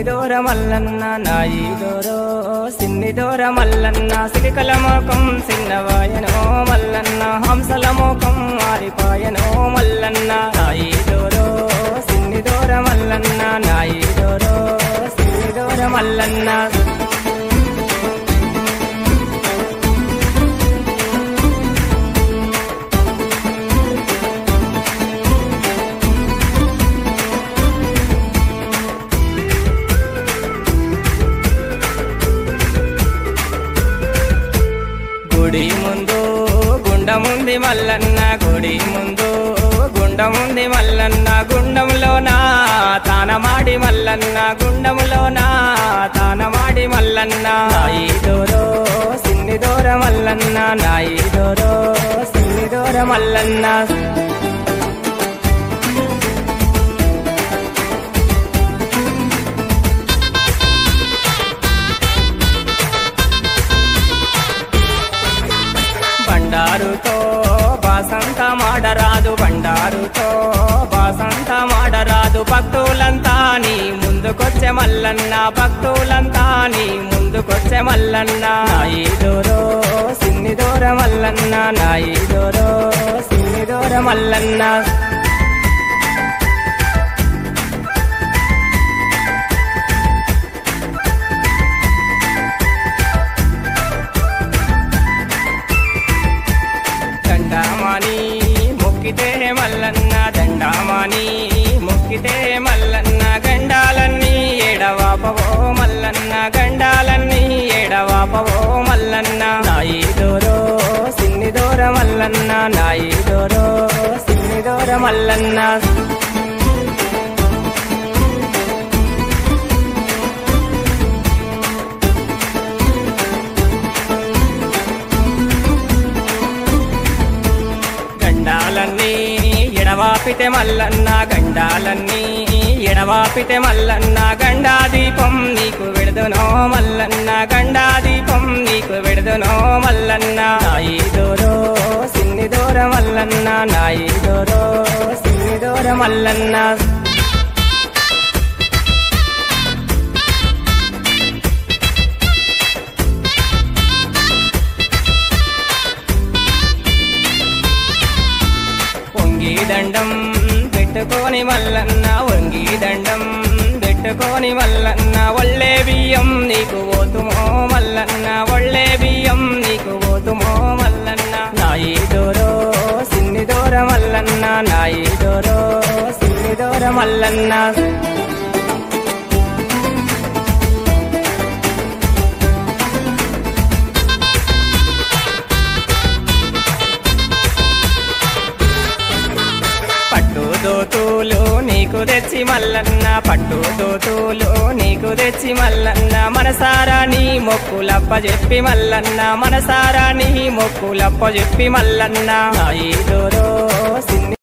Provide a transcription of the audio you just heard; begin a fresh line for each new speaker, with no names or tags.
దూర మల్లన్న నాయి దూరో సిన్ని దూర మల్లన్న సిలికల మోకం సిన్నవాయనో మల్లన్న హంసల మోకం మారిపాయనో మల్లన్న నాయి దూరో సిన్ని దూర మల్లన్న నాయి దూరో సిన్ని దూర మల్లన్న గుడి ముందు గుండముంది మల్లన్న గుడి ముందు గుండముంది మల్లన్న గుండంలోన తానమాడి మల్లన్న గుండములోన తానమాడి మల్లన్న నాయి దూరో సిన్ని దూర మల్లన్న నాయి దూరో సిన్ని దూర మల్లన్న బండారుతో బాసంత మాడరాదు బండారుతో బాసంత మాడరాదు భక్తులంతా నీ ముందుకొచ్చే మల్లన్న భక్తులంతా నీ ముందుకొచ్చే మల్లన్న నాయి దూరో సిన్ని దూర మల్లన్న నాయి దూరో సిన్ని దూర మల్లన్న దండామాని మొక్కితే మల్లన్న దండామాని మొక్కితే మల్లన్న గండాలన్నీ ఏడవాపవో మల్లన్న గండాలన్నీ ఏడవాపవో మల్లన్న నాయి దూరో సిన్ని దూర మల్లన్న నాయి దూరో సిన్ని దూర మల్లన్న గండాలన్నీ ఎడవాపితే మల్లన్న గండాలన్నీ ఎడవాపితే మల్లన్న గండా దీపం నీకు విడుదునో మల్లన్న గండా దీపం నీకు విడుదునో మల్లన్న నాయి దూరో సిన్ని దూర మల్లన్న నాయి దూరో సిన్ని దూర మల్లన్న వంగి దండం పెట్టుకొని మల్లన్న వంగి దండం పెట్టుకొని మల్లన్న ఒళ్ళే బియ్యం నీకు పోతుమో మల్లన్న ఒళ్ళే బియ్యం నీకు పోతుమో మల్లన్న నాయి దూరో సిన్ని దూర మల్లన్న నాయి దూరో సిన్ని దూర మల్లన్న పట్టు దోతులు నీకు తెచ్చి మల్లన్న పట్టు దోతులు నీకు తెచ్చి మల్లన్న మనసారా నీ మొక్కులప్ప చెప్పి మల్లన్న మనసారా నీ మొక్కులప్ప చెప్పి మల్లన్న నాయి దూరో సిన్ని